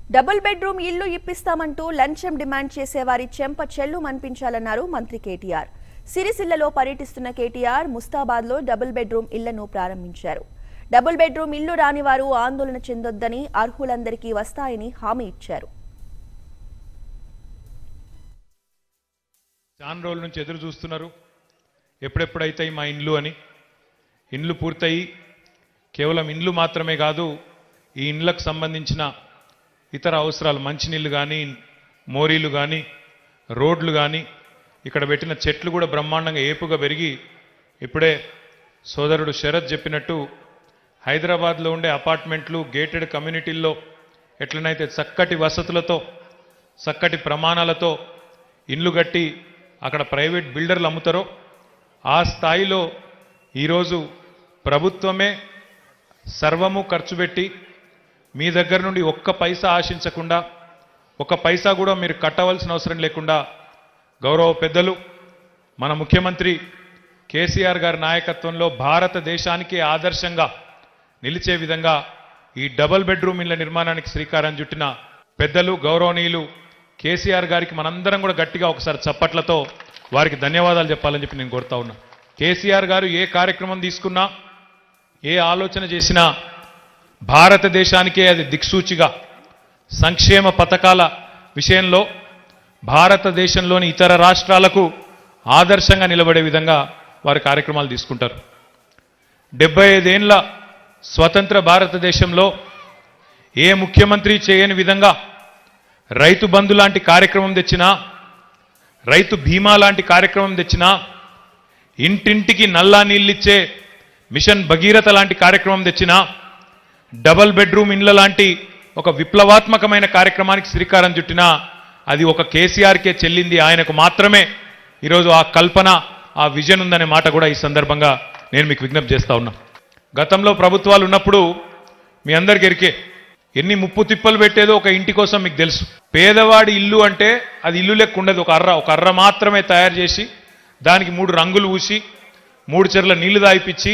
double bedroom ఇల్లు ఇప్పిస్తామంటూ లంచం demand చేసేవారి చెంప చెల్లు మనిపించాలన్నారు మంత్రి కేటీఆర్ సిరిసిల్లలో పర్యటిస్తున్న కేటీఆర్ ముస్తాబాద్లో డబుల్ బెడ్రూమ్ ఇళ్లను ప్రారంభించారు డబుల్ బెడ్రూమ్ ఇల్లు రాని వారు ఆందోళన చెందొద్దని అర్హులందరికీ వస్తాయని హామీ ఇచ్చారు చాలా రోజుల నుంచి ఎదురు చూస్తున్నారు ఎప్పుడెప్పుడైతాయి మా ఇండ్లు అని ఇండ్లు పూర్తయి కేవలం ఇండ్లు మాత్రమే కాదు ఈ ఇండ్లకు సంబంధించిన ఇతర అవసరాలు మంచినీళ్ళు కానీ మోరీలు కానీ రోడ్లు కానీ ఇక్కడ పెట్టిన చెట్లు కూడా బ్రహ్మాండంగా ఏపుగా పెరిగి ఇప్పుడే సోదరుడు శరత్ చెప్పినట్టు హైదరాబాద్లో ఉండే అపార్ట్మెంట్లు గేటెడ్ కమ్యూనిటీల్లో ఎట్లనైతే చక్కటి వసతులతో చక్కటి ప్రమాణాలతో ఇండ్లు కట్టి అక్కడ ప్రైవేట్ బిల్డర్లు అమ్ముతారో ఆ స్థాయిలో ఈరోజు ప్రభుత్వమే సర్వము ఖర్చు పెట్టి మీ దగ్గర నుండి ఒక్క పైసా ఆశించకుండా ఒక్క పైసా కూడా మీరు కట్టవలసిన అవసరం లేకుండా గౌరవ పెద్దలు మన ముఖ్యమంత్రి కేసీఆర్ గారి నాయకత్వంలో భారతదేశానికి ఆదర్శంగా నిలిచే విధంగా ఈ డబుల్ బెడ్రూమ్ ఇళ్ల నిర్మాణానికి శ్రీకారం చుట్టిన పెద్దలు గౌరవనీయులు కేసీఆర్ గారికి మనందరం కూడా గట్టిగా ఒకసారి చప్పట్లతో వారికి ధన్యవాదాలు చెప్పాలని చెప్పి నేను కోరుతా ఉన్నా కేసీఆర్ గారు ఏ కార్యక్రమం తీసుకున్నా ఏ ఆలోచన చేసినా భారతదేశానికే అది దిక్సూచిగా సంక్షేమ పథకాల విషయంలో భారతదేశంలోని ఇతర రాష్ట్రాలకు ఆదర్శంగా నిలబడే విధంగా వారి కార్యక్రమాలు తీసుకుంటారు డెబ్బై ఐదేండ్ల స్వతంత్ర భారతదేశంలో ఏ ముఖ్యమంత్రి చేయని విధంగా రైతు బంధు లాంటి కార్యక్రమం తెచ్చినా రైతు బీమా లాంటి కార్యక్రమం తెచ్చినా ఇంటింటికి నల్లా నీళ్ళిచ్చే మిషన్ భగీరథ లాంటి కార్యక్రమం తెచ్చినా డబల్ బెడ్రూమ్ ఇండ్ల లాంటి ఒక విప్లవాత్మకమైన కార్యక్రమానికి శ్రీకారం చుట్టినా అది ఒక కేసీఆర్కే చెల్లింది ఆయనకు మాత్రమే ఈరోజు ఆ కల్పన ఆ విజన్ ఉందనే మాట కూడా ఈ సందర్భంగా నేను మీకు విజ్ఞప్తి చేస్తా ఉన్నా గతంలో ప్రభుత్వాలు ఉన్నప్పుడు మీ అందరికి ఎరికే ఎన్ని ముప్పు తిప్పలు పెట్టేదో ఒక ఇంటి కోసం మీకు తెలుసు పేదవాడి ఇల్లు అంటే అది ఇల్లు లెక్క ఉండదు ఒక అర్ర ఒక అర్ర మాత్రమే తయారు చేసి దానికి మూడు రంగులు ఊసి మూడు చెర్ల నీళ్లు దాయిపిచ్చి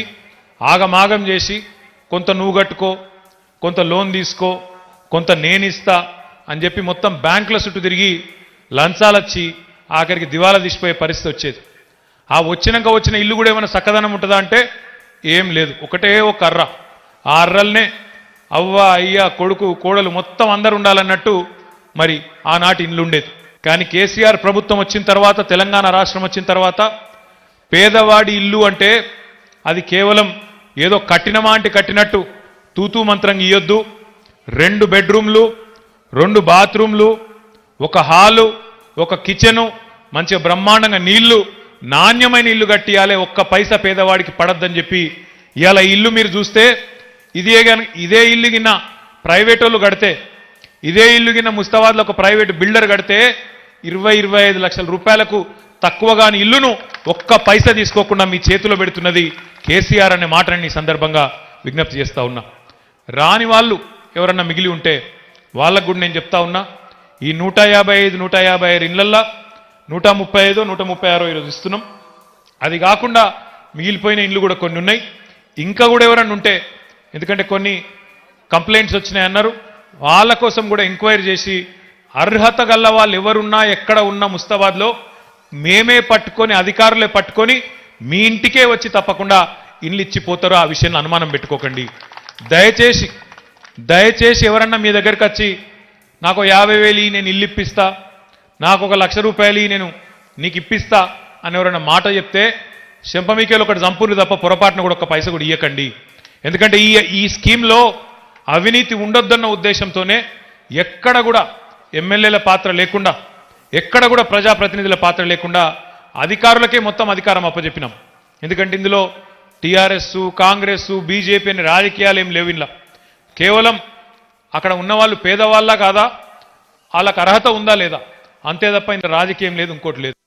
ఆగమాగం చేసి కొంత నువ్వు కట్టుకో కొంత లోన్ తీసుకో కొంత నేనిస్తా అని చెప్పి మొత్తం బ్యాంకుల చుట్టూ తిరిగి లంచాలొచ్చి ఆఖరికి దివాలా తీసిపోయే పరిస్థితి వచ్చేది ఆ వచ్చినాక వచ్చిన ఇల్లు కూడా ఏమైనా చక్కదనం ఉంటుందా అంటే ఏం లేదు ఒకటే ఒక అర్ర ఆ అర్రల్నే అవ్వ అయ్య కొడుకు కోడలు మొత్తం అందరు ఉండాలన్నట్టు మరి ఆనాటి ఇల్లు ఉండేది కానీ కేసీఆర్ ప్రభుత్వం వచ్చిన తర్వాత తెలంగాణ రాష్ట్రం వచ్చిన తర్వాత పేదవాడి ఇల్లు అంటే అది కేవలం ఏదో కట్టినమా అంటే కట్టినట్టు తూతూ మంత్రం ఇయ్యొద్దు రెండు బెడ్రూమ్లు రెండు బాత్రూమ్లు ఒక హాలు ఒక కిచెను మంచిగా బ్రహ్మాండంగా నీళ్లు నాణ్యమైన ఇల్లు కట్టియాలి ఒక్క పైసా పేదవాడికి పడద్దని చెప్పి ఇవాళ ఇల్లు మీరు చూస్తే ఇదే గన ఇదే ఇల్లు గిన్న ప్రైవేట్ వాళ్ళు కడితే ఇదే ఇల్లు గిన్న ముస్తాబాద్లో ఒక ప్రైవేట్ బిల్డర్ కడితే ఇరవై ఇరవై ఐదు లక్షల రూపాయలకు తక్కువగాని ఇల్లును ఒక్క పైసా తీసుకోకుండా మీ చేతిలో పెడుతున్నది కేసీఆర్ అనే మాటని ఈ సందర్భంగా విజ్ఞప్తి చేస్తా ఉన్నా రాని వాళ్ళు ఎవరన్నా మిగిలి ఉంటే వాళ్ళకు కూడా నేను చెప్తా ఉన్నా ఈ నూట యాభై ఐదు నూట యాభై ఆరు ఇళ్లల్లో నూట ముప్పై ఐదు నూట ముప్పై ఆరో ఈరోజు ఇస్తున్నాం అది కాకుండా మిగిలిపోయిన ఇండ్లు కూడా కొన్ని ఉన్నాయి ఇంకా కూడా ఎవరన్నా ఉంటే ఎందుకంటే కొన్ని కంప్లైంట్స్ వచ్చినాయి అన్నారు వాళ్ళ కోసం కూడా ఎంక్వైరీ చేసి అర్హత గల్ల వాళ్ళు ఎవరున్నా ఎక్కడ ఉన్నా ముస్తాబాద్లో మేమే పట్టుకొని అధికారులే పట్టుకొని మీ ఇంటికే వచ్చి తప్పకుండా ఇల్లు ఇచ్చిపోతారో ఆ విషయంలో అనుమానం పెట్టుకోకండి దయచేసి దయచేసి ఎవరన్నా మీ దగ్గరికి వచ్చి నాకు యాభై వేలు ఇయ్యి, నేను ఇల్లు ఇప్పిస్తా నాకు ఒక లక్ష రూపాయలు ఇయ్యి, నేను నీకు ఇప్పిస్తా అని ఎవరైనా మాట చెప్తే చెంపమీకేలు ఒకటి చంపురు తప్ప పొరపాటున కూడా ఒక పైస కూడా ఇయ్యకండి ఎందుకంటే ఈ ఈ స్కీమ్లో అవినీతి ఉండొద్దన్న ఉద్దేశంతోనే ఎక్కడ కూడా ఎమ్మెల్యేల పాత్ర లేకుండా ఎక్కడ కూడా ప్రజాప్రతినిధుల పాత్ర లేకుండా అధికారులకే మొత్తం అధికారం అప్పచెప్పినాం ఎందుకంటే ఇందులో టీఆర్ఎస్ కాంగ్రెస్ బీజేపీ అనే రాజకీయాలు ఏం లేవు ఇందులో కేవలం అక్కడ ఉన్నవాళ్ళు పేదవాళ్ళ కాదా వాళ్ళకి అర్హత ఉందా లేదా అంతే తప్ప ఇంత రాజకీయం లేదు ఇంకోటి లేదు